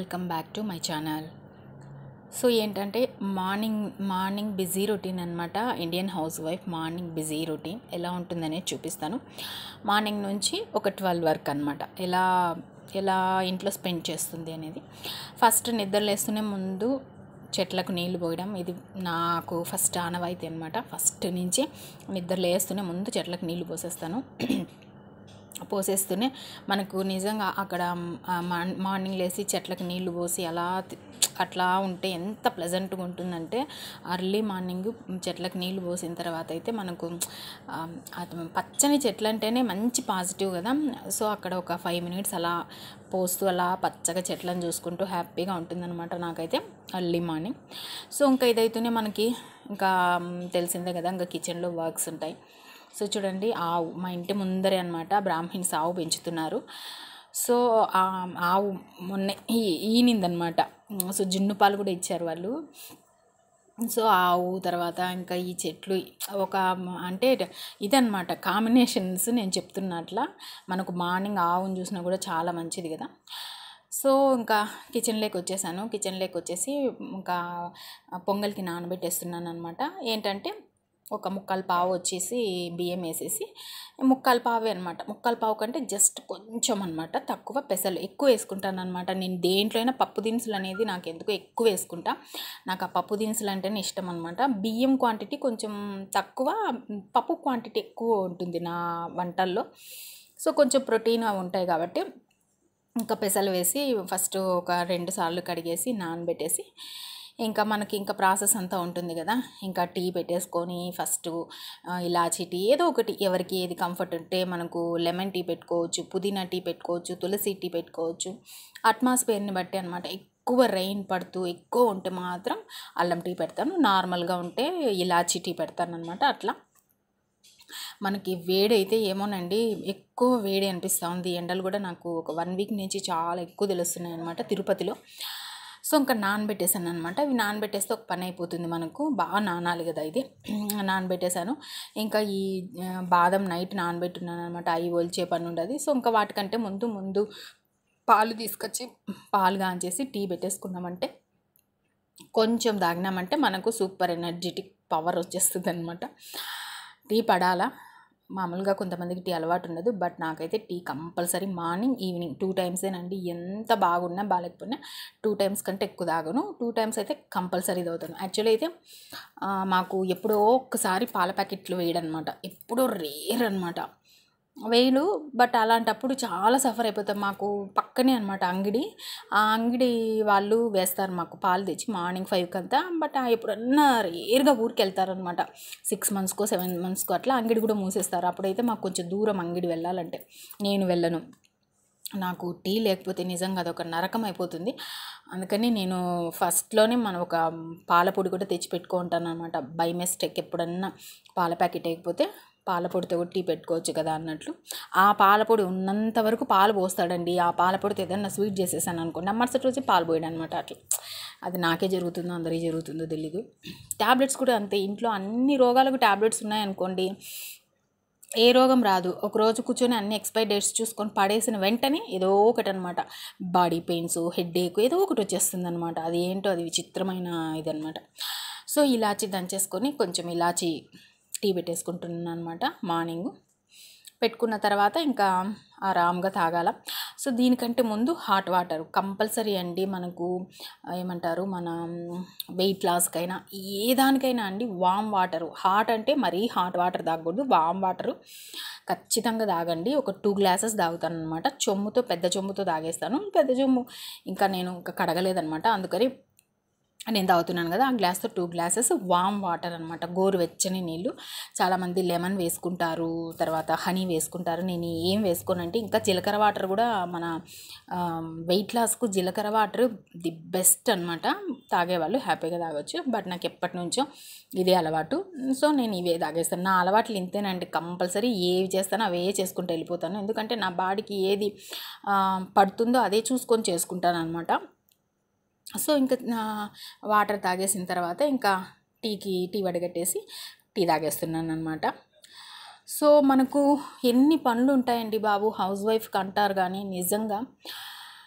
welcome back to my channel so ఏంటంటే morning morning busy routine అనమాట Indian housewife morning busy routine ఎలా ఉంటుందనేది చూపిస్తాను morning నుంచి ఒక ట్వెల్వ్ వరకు అనమాట ఎలా ఎలా ఇంట్లో స్పెండ్ చేస్తుంది అనేది ఫస్ట్ నిద్ర లేస్తూనే ముందు చెట్లకు నీళ్లు పోయడం ఇది నాకు ఫస్ట్ ఆనవాయితీ అనమాట ఫస్ట్ నుంచి నిద్ర లేస్తూనే ముందు చెట్లకు నీళ్లు పోసేస్తాను పోసేస్తూనే మనకు నిజంగా అక్కడ ఆ, మార్- మార్నింగ్ లేసి చెట్లకు నీళ్లు పోసి అలా తి- అట్లా ఉంటే ఎంత ప్లెజెంట్గా ఉంటుందంటే అర్లీ మార్నింగ్ చెట్లకు నీళ్లు పోసిన తర్వాత అయితే మనకు ఆ, అది పచ్చని చెట్లు అంటేనే మంచి పాజిటివ్ కదా సో అక్కడ ఒక ఫైవ్ మినిట్స్ అలా పోస్తూ అలా పచ్చగా చెట్లను చూసుకుంటూ హ్యాపీగా ఉంటుందన్నమాట నాకైతే అర్లీ మార్నింగ్ సో ఇంకా ఇదైతేనే మనకి ఇంకా మ్, తెలిసిందే కదా ఇంకా కిచెన్లో వర్క్స్ ఉంటాయి సో చూడండి ఆవు మా ఇంటి ముందరే అనమాట బ్రాహ్మిన్స్ ఆవు పెంచుతున్నారు సో ఆ ఆవు మొన్న ఈ ఈనిందనమాట సో జున్ను పాలు కూడా ఇచ్చారు వాళ్ళు సో ఆవు తర్వాత ఇంకా ఈ చెట్లు ఒక అంటే ఇదన్నమాట కాంబినేషన్స్ నేను చెప్తున్నట్ల మనకు మార్నింగ్ ఆవుని చూసినా కూడా చాలా మంచిది కదా సో ఇంకా కిచెన్లోకి వచ్చేసాను కిచెన్లోకి వచ్చేసి ఇంకా పొంగల్కి నానబెట్టేస్తున్నాను అనమాట ఏంటంటే ఒక ముక్కలు పావు వచ్చేసి బియ్యం వేసేసి ముక్కలు పావే అనమాట ముక్కలు పావు కంటే జస్ట్ కొంచెం అనమాట తక్కువ పెసలు ఎక్కువ వేసుకుంటాను అనమాట నేను దేంట్లో అయినా పప్పు దినుసులు అనేది నాకు ఎందుకు ఎక్కువ వేసుకుంటా నాకు ఆ పప్పు దినుసులు అంటేనే ఇష్టం అనమాట బియ్యం క్వాంటిటీ కొంచెం తక్కువ పప్పు క్వాంటిటీ ఎక్కువ ఉంటుంది నా వంటల్లో సో కొంచెం ప్రోటీన్ అవి ఉంటాయి కాబట్టి ఇంకా పెసలు వేసి ఫస్ట్ ఒక రెండు సార్లు కడిగేసి నానబెట్టేసి ఇంకా మనకి ఇంకా ప్రాసెస్ అంతా ఉంటుంది కదా ఇంకా టీ పెట్టేసుకొని ఫస్ట్ ఆ, ఇలాచీ టీ ఏదో ఒకటి ఎవరికి ఏది కంఫర్ట్ ఉంటే మనకు లెమన్ టీ పెట్టుకోవచ్చు పుదీనా టీ పెట్టుకోవచ్చు తులసి టీ పెట్టుకోవచ్చు అట్మాస్ఫియర్ని బట్టి అనమాట ఎక్కువ రెయిన్ పడుతూ ఎక్కువ ఉంటే మాత్రం అల్లం టీ పెడతాను నార్మల్గా ఉంటే ఇలాచీ టీ పెడతాను అనమాట అట్లా మనకి వేడి అయితే ఏమోనండి ఎక్కువ వేడి అనిపిస్తూ ఉంది ఎండలు కూడా నాకు ఒక వన్ వీక్ నుంచి చాలా ఎక్కువ తెలుస్తున్నాయి అనమాట తిరుపతిలో సో ఇంకా నానబెట్టేసాను అనమాట ఇవి నానబెట్టేస్తే ఒక పని అయిపోతుంది మనకు బాగా నానాలి కదా ఇది నానబెట్టేశాను ఇంకా ఈ ఆ, బాదం నైట్ నానబెట్టున్నాను అనమాట అవి ఒలిచే పని ఉండదు సో ఇంకా వాటికంటే ముందు ముందు పాలు తీసుకొచ్చి పాలు కాంచేసి టీ పెట్టేసుకున్నామంటే కొంచెం తాగినామంటే మనకు సూపర్ ఎనర్జెటిక్ పవర్ వచ్చేస్తుంది అనమాట టీ పడాలా మామూలుగా కొంతమందికి టీ అలవాటు ఉండదు బట్ నాకైతే tea compulsory morning evening two టైమ్సేనండి ఎంత బాగున్నా బాగాలేకపోయినా టూ టైమ్స్ కంటే ఎక్కువ తాగను టూ టైమ్స్ అయితే కంపల్సరీ తాగుతాను యాక్చువల్లీ అయితే ఆ, మాకు ఎప్పుడో ఒక్కసారి పాల ప్యాకెట్లు వేయడనమాట ఎప్పుడో రేర్ అనమాట వేలు బట్ అలాంటప్పుడు చాలా సఫర్ అయిపోతాం మాకు పక్కనే అనమాట అంగడి ఆ అంగడి వాళ్ళు వేస్తారు మాకు పాలు తెచ్చి మార్నింగ్ ఫైవ్కి అంతా బట్ ఆ ఎప్పుడన్నా రేర్గా ఊరికి వెళ్తారనమాట సిక్స్ మంత్స్కో సెవెన్ మంత్స్కో అట్లా అంగడి కూడా మూసేస్తారు అప్పుడైతే మాకు కొంచెం దూరం అంగడి వెళ్ళాలంటే నేను వెళ్ళను నాకు టీ లేకపోతే నిజంగా అదొక నరకం అయిపోతుంది అందుకని నేను ఫస్ట్లోనే మనం ఒక పాలపొడి కూడా తెచ్చి పెట్టుకుంటాను అనమాట బై మిస్టేక్ ఎప్పుడన్నా పాల ప్యాకెట్ వేయకపోతే పాలపొడితో కూడా టీ పెట్టుకోవచ్చు కదా అన్నట్లు ఆ పాలపొడి ఉన్నంత వరకు పాలు పోస్తాడండి ఆ పాలపొడితో ఏదన్నా స్వీట్ చేసేసాను అనుకోండి ఆ మరుసటి రోజు పాలు పోయాడు అనమాట అట్లా అది నాకే జరుగుతుందో అందరికీ జరుగుతుందో తెలీదు ట్యాబ్లెట్స్ కూడా అంతే ఇంట్లో అన్ని రోగాలకు ట్యాబ్లెట్స్ ఉన్నాయనుకోండి ఏ రోగం రాదు ఒక రోజు కూర్చొని అన్ని ఎక్స్పైర్ డేట్స్ చూసుకొని పడేసిన వెంటనే ఏదో ఒకటి అనమాట బాడీ పెయిన్స్ హెడ్ఏక్ ఏదో ఒకటి వచ్చేస్తుంది అనమాట అది ఏంటో అది విచిత్రమైన ఇదనమాట సో ఇలాచి దంచేసుకొని కొంచెం ఇలాచి టీ పెట్టేసుకుంటున్నాను అనమాట మార్నింగ్ పెట్టుకున్న తర్వాత ఇంకా ఆరామ్గా తాగాల సో దీనికంటే ముందు హాట్ వాటర్ కంపల్సరీ అండి మనకు ఏమంటారు మన వెయిట్ లాస్కైనా ఏ దానికైనా అండి వామ్ వాటర్ హాట్ అంటే మరీ హాట్ వాటర్ తాగకూడదు వామ్ వాటర్ ఖచ్చితంగా తాగండి ఒక టూ గ్లాసెస్ తాగుతాను అనమాట చొమ్ముతో పెద్ద చొమ్ముతో తాగేస్తాను పెద్ద చొమ్ము ఇంకా నేను ఇంకా కడగలేదనమాట అందుకని నేను తాగుతున్నాను కదా ఆ గ్లాస్తో టూ గ్లాసెస్ వామ్ వాటర్ అనమాట గోరువెచ్చని నీళ్ళు చాలామంది లెమన్ వేసుకుంటారు తర్వాత హనీ వేసుకుంటారు నేను ఏం వేసుకోనంటే ఇంకా జీలకర్ర వాటర్ కూడా మన వెయిట్ లాస్కు జీలకర్ర వాటర్ ది బెస్ట్ అనమాట తాగేవాళ్ళు హ్యాపీగా తాగొచ్చు బట్ నాకు ఎప్పటి నుంచో ఇదే అలవాటు సో నేను ఇవే తాగేస్తాను నా అలవాట్లు ఇంతేనండి కంపల్సరీ ఏవి చేస్తానో అవే చేసుకుంటూ వెళ్ళిపోతాను ఎందుకంటే నా బాడీకి ఏది ఆ, పడుతుందో అదే చూసుకొని చేసుకుంటాను అనమాట సో ఇంకా నా వాటర్ తాగేసిన తర్వాత ఇంకా టీకి టీ వడగట్టేసి టీ తాగేస్తున్నాను అనమాట సో మనకు ఎన్ని పనులు ఉంటాయండి బాబు హౌస్ వైఫ్కి అంటారు కానీ నిజంగా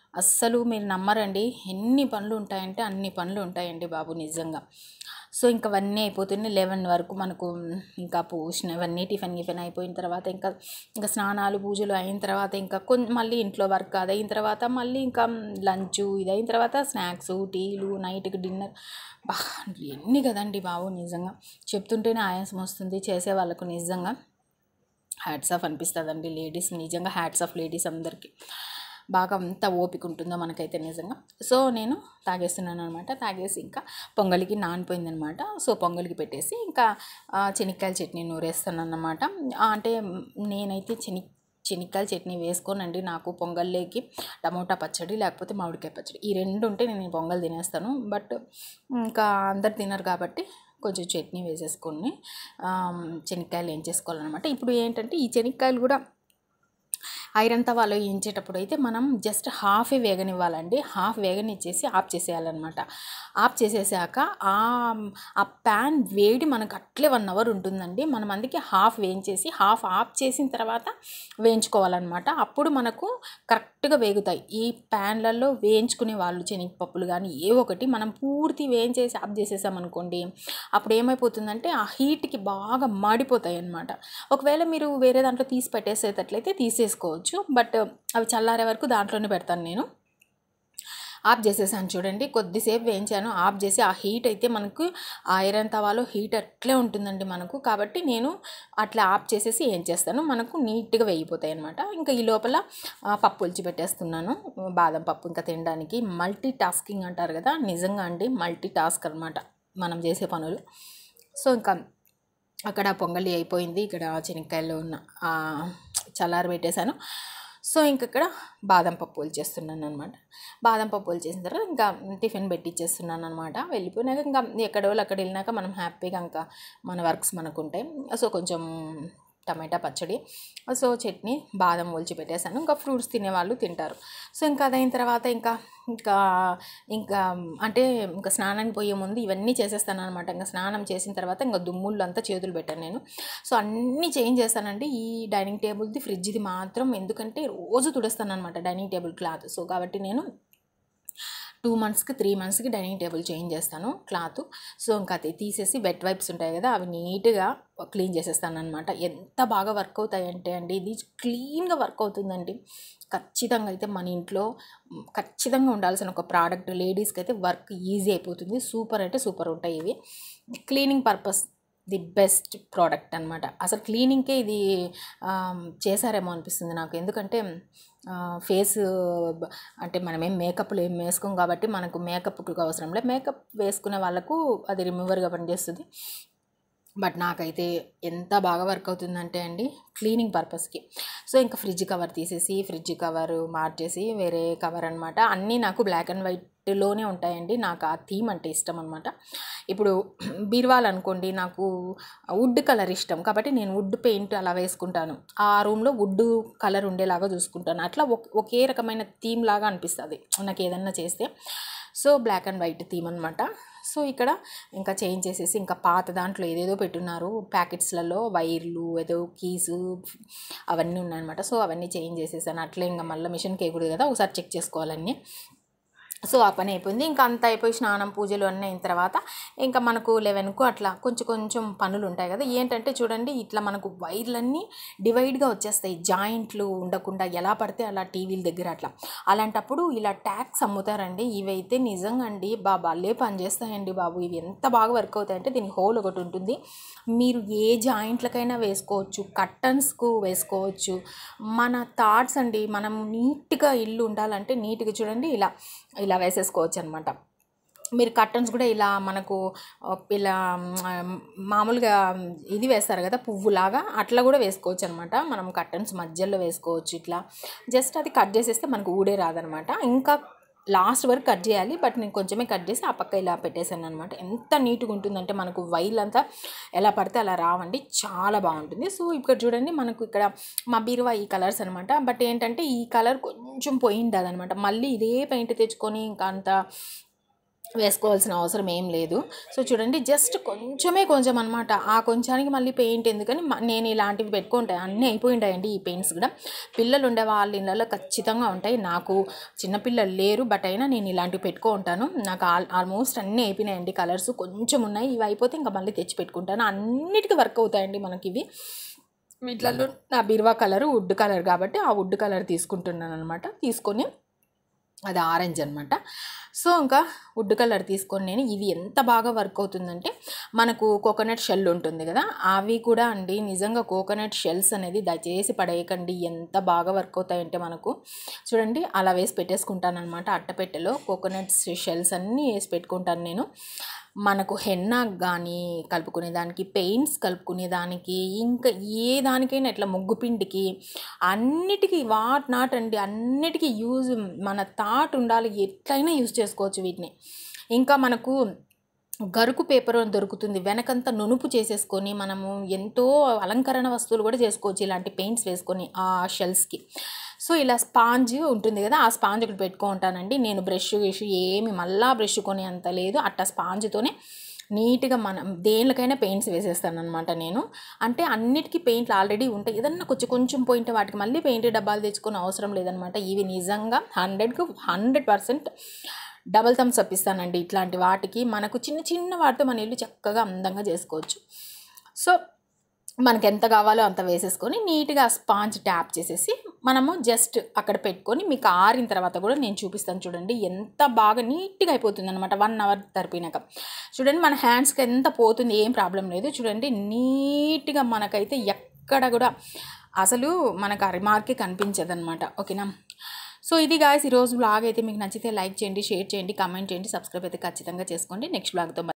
అస్సలు మీరు నమ్మరండి ఎన్ని పనులు ఉంటాయంటే అన్ని పనులు ఉంటాయండి బాబు నిజంగా సో ఇంకా అవన్నీ అయిపోతున్నాయి లెవెన్ వరకు మనకు ఇంకా పూసినవన్నీ టిఫిన్ గిఫిన్ అయిపోయిన తర్వాత ఇంకా ఇంకా స్నానాలు పూజలు అయిన తర్వాత ఇంకా కొన్ని మళ్ళీ ఇంట్లో వర్క్ అది అయిన తర్వాత మళ్ళీ ఇంకా లంచ్ ఇది అయిన తర్వాత స్నాక్స్ టీలు నైట్కి డిన్నర్ బా ఎన్ని కదండి బాబు నిజంగా చెప్తుంటేనే ఆయాసం వస్తుంది చేసే వాళ్ళకు నిజంగా హ్యాట్స్ ఆఫ్ అనిపిస్తుందండి లేడీస్ నిజంగా హ్యాట్స్ ఆఫ్ లేడీస్ అందరికీ బాగా అంత ఓపిక ఉంటుందో మనకైతే నిజంగా సో నేను తాగేస్తున్నాను అనమాట తాగేసి ఇంకా పొంగలికి నానిపోయిందనమాట సో పొంగలికి పెట్టేసి ఇంకా ఆ, చెనిక్కాయల చట్నీ నూరేస్తాను అన్నమాట ఆ, అంటే నేనైతే చెని చెనిక్కాయల చట్నీ వేసుకోనండి నాకు పొంగల్లోకి టమోటా పచ్చడి లేకపోతే మామిడికాయ పచ్చడి ఈ రెండు ఉంటే నేను ఈ పొంగల్ తినేస్తాను బట్ ఇంకా అందరు తినరు కాబట్టి కొంచెం చట్నీ వేసేసుకొని ఆ, చెనిక్కాయలు ఏం చేసుకోవాలన్నమాట ఇప్పుడు ఏంటంటే ఈ చెనిక్కాయలు కూడా ఐరన్ తవాలో వేయించేటప్పుడు అయితే మనం జస్ట్ హాఫే వేగనివ్వాలండి హాఫ్ వేగనిచ్చేసి ఆఫ్ చేసేయాలన్నమాట ఆఫ్ చేసేసాక ఆ ఆ ప్యాన్ వేడి మనకు అట్లే వన్ అవర్ ఉంటుందండి మనం అందుకే హాఫ్ వేయించేసి హాఫ్ ఆఫ్ చేసిన తర్వాత వేయించుకోవాలన్నమాట అప్పుడు మనకు కరెక్ట్గా వేగుతాయి ఈ ప్యాన్లలో వేయించుకునే వాళ్ళు శనగపప్పులు కానీ ఏ ఒకటి మనం పూర్తి వేయించేసి ఆఫ్ చేసేసామనుకోండి అప్పుడు ఏమైపోతుందంటే ఆ హీట్కి బాగా మాడిపోతాయి అన్నమాట ఒకవేళ మీరు వేరే దాంట్లో తీసి పెట్టేసేటట్లయితే తీసేసుకోవచ్చు బట్ అవి చల్లారే వరకు దాంట్లోనే పెడతాను నేను ఆఫ్ చేసేసాను చూడండి కొద్దిసేపు వేయించాను ఆఫ్ చేసి ఆ హీట్ అయితే మనకు ఆ ఐరన్ తవాలో హీట్ అట్లే ఉంటుందండి మనకు కాబట్టి నేను అట్లా ఆఫ్ చేసేసి ఏం చేస్తాను మనకు నీట్గా వేగిపోతాయి అనమాట ఇంకా ఈ లోపల ఆ, పప్పు ఒలిచి పెట్టేస్తున్నాను బాదం పప్పు ఇంకా తినడానికి మల్టీ టాస్కింగ్ అంటారు కదా నిజంగా అండి మల్టీ టాస్క్ అనమాట మనం చేసే పనులు సో ఇంకా అక్కడ పొంగలి అయిపోయింది ఇక్కడ శనక్కాయలు ఉన్న ఆ, చల్లారి పెట్టేశాను సో ఇంక ఇక్కడ బాదం పప్పు చేస్తున్నాను అనమాట బాదం పప్పు చేసిన తర్వాత ఇంకా టిఫిన్ పెట్టిచ్చేస్తున్నాను అనమాట వెళ్ళిపోయినాక ఇంకా ఎక్కడో అక్కడ వెళ్ళినాక మనం హ్యాపీగా ఇంకా మన వర్క్స్ మనకు ఉంటాయి సో కొంచెం టమాటా పచ్చడి సో చట్నీ బాదం ఒలిచి పెట్టేశాను ఇంకా ఫ్రూట్స్ తినేవాళ్ళు తింటారు సో ఇంకా అదైన తర్వాత ఇంకా ఇంకా ఇంకా అంటే ఇంకా స్నానానికి పోయే ముందు ఇవన్నీ చేసేస్తాను అనమాట ఇంకా స్నానం చేసిన తర్వాత ఇంకా దుమ్ముళ్ళు అంతా చేతులు పెట్టాను నేను సో అన్నీ చేంజ్ చేస్తానండి ఈ డైనింగ్ టేబుల్ది ఫ్రిడ్జ్ది మాత్రం ఎందుకంటే రోజు తుడుస్తాను అనమాట డైనింగ్ టేబుల్ క్లాత్ సో కాబట్టి నేను టూ మంత్స్కి త్రీ మంత్స్కి డైనింగ్ టేబుల్ చేంజ్ చేస్తాను క్లాత్ సో ఇంకా అది తీసేసి వెట్ వైప్స్ ఉంటాయి కదా అవి నీట్గా క్లీన్ చేసేస్తాను అనమాట ఎంత బాగా వర్క్ అవుతాయంటే అండి ఇది క్లీన్గా వర్క్ అవుతుందండి ఖచ్చితంగా అయితే మన ఇంట్లో మ్, ఖచ్చితంగా ఉండాల్సిన ఒక ప్రోడక్ట్ లేడీస్కి అయితే వర్క్ ఈజీ అయిపోతుంది సూపర్ అంటే సూపర్ ఉంటాయి ఇవి cleaning purpose the best product అనమాట అసలు క్లీనింగ్కే ఇది ఆ, చేశారేమో అనిపిస్తుంది నాకు ఎందుకంటే ఫేస్ అంటే మనం ఏం మేకప్లు ఏం వేసుకోం కాబట్టి మనకు మేకప్ అవసరం లేదు మేకప్ వేసుకునే వాళ్ళకు అది రిమూవర్గా పనిచేస్తుంది బట్ నాకైతే ఎంత బాగా వర్క్ అవుతుందంటే అండి క్లీనింగ్ పర్పస్కి సో ఇంకా ఫ్రిడ్జ్ కవర్ తీసేసి ఫ్రిడ్జ్ కవర్ మార్చేసి వేరే కవర్ అనమాట అన్నీ నాకు బ్లాక్ అండ్ వైట్లోనే ఉంటాయండి నాకు ఆ థీమ్ అంటే ఇష్టం అనమాట ఇప్పుడు బీరువాలు అనుకోండి నాకు వుడ్ కలర్ ఇష్టం కాబట్టి నేను వుడ్ పెయింట్ అలా వేసుకుంటాను ఆ రూమ్లో వుడ్ కలర్ ఉండేలాగా చూసుకుంటాను అట్లా ఒక- ఒకే రకమైన థీమ్ లాగా అనిపిస్తుంది నాకు ఏదన్నా చేస్తే so black and white theme అనమాట సో ఇక్కడ ఇంకా చేంజ్ చేసేసి ఇంకా పాత దాంట్లో ఏదేదో పెట్టున్నారు ప్యాకెట్స్లలో వైర్లు ఏదో కీసు అవన్నీ ఉన్నాయన్నమాట సో అవన్నీ చేంజ్ చేసేసాను అట్లే ఇంకా మళ్ళీ మిషన్కి ఎగుడు కదా ఒకసారి చెక్ చేసుకోవాలన్నీ సో ఆ పని అయిపోయింది ఇంకా అంత అయిపోయి స్నానం పూజలు అన్నీ అయిన తర్వాత ఇంకా మనకు లెవెన్కు అట్లా కొంచెం కొంచెం పనులు ఉంటాయి కదా ఏంటంటే చూడండి ఇట్లా మనకు వైర్లన్నీ డివైడ్గా వచ్చేస్తాయి జాయింట్లు ఉండకుండా ఎలా పడితే అలా టీవీల దగ్గర అట్లా అలాంటప్పుడు ఇలా ట్యాక్స్ అమ్ముతారండి ఇవైతే నిజంగా అండి బా భలే పని చేస్తాయండి బాబు ఇవి ఎంత బాగా వర్క్ అవుతాయంటే దీని హోల్ ఒకటి ఉంటుంది మీరు ఏ జాయింట్లకైనా వేసుకోవచ్చు కట్టన్స్కు వేసుకోవచ్చు మన థాట్స్ అండి మనం నీట్గా ఇల్లు ఉండాలంటే నీట్గా చూడండి ఇలా ఇలా వేసేసుకోవచ్చు అనమాట మీరు కర్టన్స్ కూడా ఇలా మనకు ఆ, ఇలా మ్, మామూలుగా ఇది వేస్తారు కదా పువ్వులాగా అట్లా కూడా వేసుకోవచ్చు అనమాట మనం కర్టన్స్ మధ్యలో వేసుకోవచ్చు ఇట్లా జస్ట్ అది కట్ చేసేస్తే మనకు ఊడే రాదనమాట ఇంకా లాస్ట్ వరకు కట్ చేయాలి బట్ నేను కొంచెమే కట్ చేసి ఆ పక్క ఇలా పెట్టేశాను అనమాట ఎంత నీట్గా ఉంటుందంటే మనకు వైల్ అంతా ఎలా పడితే అలా రావండి చాలా బాగుంటుంది సో ఇక్కడ చూడండి మనకు ఇక్కడ మా బీరువా ఈ కలర్స్ అనమాట బట్ ఏంటంటే ఈ కలర్ కొంచెం పోయింది అనమాట మళ్ళీ ఇదే పెయింట్ తెచ్చుకొని ఇంకా అంత వేసుకోవాల్సిన అవసరం ఏం లేదు సో చూడండి జస్ట్ కొంచెమే కొంచెం అనమాట ఆ కొంచానికి మళ్ళీ పెయింట్ ఎందుకని మ- నేను ఇలాంటివి పెట్టుకుంటాయి అన్నీ అయిపోయి ఉంటాయండి ఈ పెయింట్స్ కూడా పిల్లలు ఉండే వాళ్ళ ఇళ్ళలో ఖచ్చితంగా ఉంటాయి నాకు చిన్నపిల్లలు లేరు బట్ అయినా నేను ఇలాంటివి పెట్టుకో ఉంటాను నాకు ఆల్ ఆల్మోస్ట్ అన్నీ అయిపోయినాయండి కలర్స్ కొంచెం ఉన్నాయి ఇవి అయిపోతే ఇంకా మళ్ళీ తెచ్చి పెట్టుకుంటాను అన్నిటికీ వర్క్ అవుతాయండి మనకి ఇవి వీటిలలో నా బీరువా కలర్ వుడ్ కలర్ కాబట్టి ఆ వుడ్ కలర్ తీసుకుంటున్నాను అనమాట తీసుకొని అది ఆరెంజ్ అనమాట సో ఇంకా వుడ్ కలర్ తీసుకొని నేను ఇది ఎంత బాగా వర్క్ అవుతుందంటే మనకు కోకోనట్ షెల్ ఉంటుంది కదా అవి కూడా అండి నిజంగా కోకోనట్ షెల్స్ అనేది దయచేసి పడేయకండి ఎంత బాగా వర్క్ అవుతాయంటే మనకు చూడండి అలా వేసి పెట్టేసుకుంటాను అనమాట అట్టపెట్టెలో కోకోనట్ షెల్స్ అన్నీ వేసి పెట్టుకుంటాను నేను మనకు హెన్నా కానీ కలుపుకునే దానికి పెయింట్స్ కలుపుకునే దానికి ఇంకా ఏ దానికైనా ఇట్లా ముగ్గు పిండికి అన్నిటికీ వాట్ నాట్ అండి అన్నిటికీ యూజ్ మన థాట్ ఉండాలి ఎట్లయినా యూజ్ చేసుకోవచ్చు వీటిని ఇంకా మనకు గరుకు పేపర్ అని దొరుకుతుంది వెనకంతా నునుపు చేసేసుకొని మనము ఎంతో అలంకరణ వస్తువులు కూడా చేసుకోవచ్చు ఇలాంటి పెయింట్స్ వేసుకొని ఆ షెల్స్కి సో ఇలా స్పాంజ్ ఉంటుంది కదా ఆ స్పాంజ్ ఒకటి పెట్టుకుంటానండి నేను బ్రష్ గిష్ ఏమి మళ్ళా బ్రష్ కొని అంత లేదు అట్ట స్పాంజ్తోనే నీట్గా మనం దేనికైనా పెయింట్స్ వేసేస్తాను అనమాట నేను అంటే అన్నిటికీ పెయింట్లు ఆల్రెడీ ఉంటాయి ఏదన్నా కొంచెం కొంచెం పోయింటే వాటికి మళ్ళీ పెయింట్ డబ్బాలు తెచ్చుకొని అవసరం లేదనమాట ఇవి నిజంగా హండ్రెడ్కు hundred percent double thumbs up ఇస్తానండి ఇట్లాంటి వాటికి మనకు చిన్న చిన్న వాటితో మన ఇల్లు చక్కగా అందంగా చేసుకోవచ్చు సో మనకి ఎంత కావాలో అంత వేసేసుకొని నీట్గా స్పాంజ్ ట్యాప్ చేసేసి మనము జస్ట్ అక్కడ పెట్టుకొని మీకు ఆరిన తర్వాత కూడా నేను చూపిస్తాను చూడండి ఎంత బాగా నీట్గా అయిపోతుంది అనమాట వన్ అవర్ తరిపినాక చూడండి మన హ్యాండ్స్కి ఎంత పోతుంది ఏం ప్రాబ్లం లేదు చూడండి నీట్గా మనకైతే ఎక్కడ కూడా అసలు మనకు ఆ రిమార్కే కనిపించదు అనమాట ఓకేనా సో ఇది గాయస్ ఈరోజు బ్లాగ్ అయితే మీకు నచ్చితే లైక్ చేయండి షేర్ చేయండి కామెంట్ చేయండి సబ్స్క్రైబ్ అయితే ఖచ్చితంగా చేసుకోండి నెక్స్ట్ బ్లాగ్తో